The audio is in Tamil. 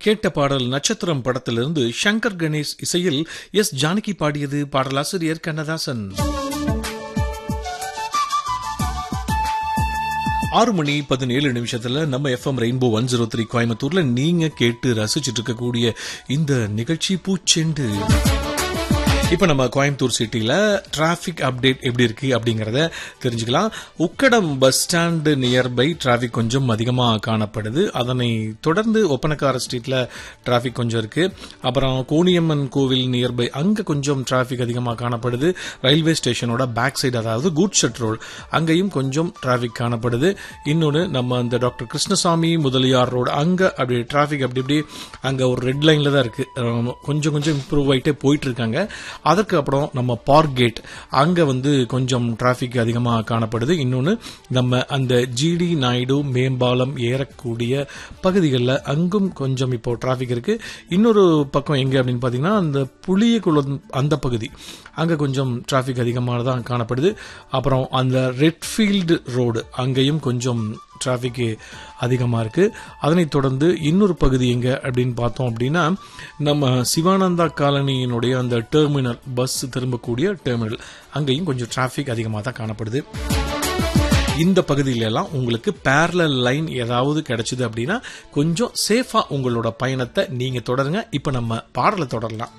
கேட்ட பாடல் நட்சத்திரம் படத்திலிருந்து சங்கர் கணேஷ் இசையில் எஸ் ஜானகி பாடியது பாடலாசிரியர் கண்ணதாசன் ஆறு மணி பதினேழு நிமிஷத்துல நம்ம FM rainbow one zero three கோயம்புத்தூர்ல நீங்க கேட்டு ரசிச்சிட்டு இருக்கக்கூடிய இந்த நிகழ்ச்சி பூச்செண்டு இப்போ நம்ம கோயம்புத்தூர் சிட்டியில் டிராஃபிக் அப்டேட் எப்படி இருக்கு அப்படிங்கிறத தெரிஞ்சுக்கலாம் Ukkadam bus stand nearby traffic கொஞ்சம் அதிகமாக காணப்படுது அதனை தொடர்ந்து ஒப்பனக்கார ஸ்ட்ரீட்டில் டிராஃபிக் கொஞ்சம் இருக்கு அப்புறம் கோணியம்மன் கோவில் நியர்பை அங்கே கொஞ்சம் டிராஃபிக் அதிகமாக காணப்படுது ரயில்வே ஸ்டேஷனோட பேக் சைடு அதாவது குட் ஷட் ரோடு அங்கேயும் கொஞ்சம் டிராஃபிக் காணப்படுது இன்னொன்று நம்ம அந்த டாக்டர் கிருஷ்ணசாமி முதலியார் ரோடு அங்கே அப்படி டிராஃபிக் அப்படி இப்படி அங்கே ஒரு ரெட் லைனில் தான் இருக்கு அஹ் கொஞ்சம் கொஞ்சம் இம்ப்ரூவ் ஆகிட்டே போயிட்டு இருக்காங்க அதற்கு அப்புறம் நம்ம பார்க் கேட் அங்கே வந்து கொஞ்சம் டிராஃபிக் அதிகமாக காணப்படுது இன்னொன்று நம்ம அந்த ஜிடி நாயுடு மேம்பாலம் ஏறக்கூடிய பகுதிகளில் அங்கும் கொஞ்சம் இப்போ டிராஃபிக் இருக்கு இன்னொரு பக்கம் எங்கே அப்படின்னு பார்த்தீங்கன்னா அந்த புளியகுளம் அந்த பகுதி அங்கே கொஞ்சம் டிராஃபிக் அதிகமாக தான் காணப்படுது அப்புறம் அந்த ரெட்ஃபீல்டு ரோடு அங்கேயும் கொஞ்சம் டிராஃபிக் அதிகமாக இருக்கு அதனைத் தொடர்ந்து இன்னொரு பகுதி எங்க அப்படின்னு பார்த்தோம் அப்படின்னா நம்ம சிவானந்தா காலனியினுடைய அந்த டெர்மினல் பஸ் திரும்பக்கூடிய டெர்மினல் அங்கேயும் கொஞ்சம் டிராஃபிக் அதிகமாக தான் காணப்படுது இந்த பகுதியில எல்லாம் உங்களுக்கு பேரலல் லைன் ஏதாவது கிடைச்சது அப்படின்னா கொஞ்சம் சேஃபா உங்களோட பயணத்தை நீங்க தொடருங்க இப்ப நம்ம பாடலை தொடரலாம்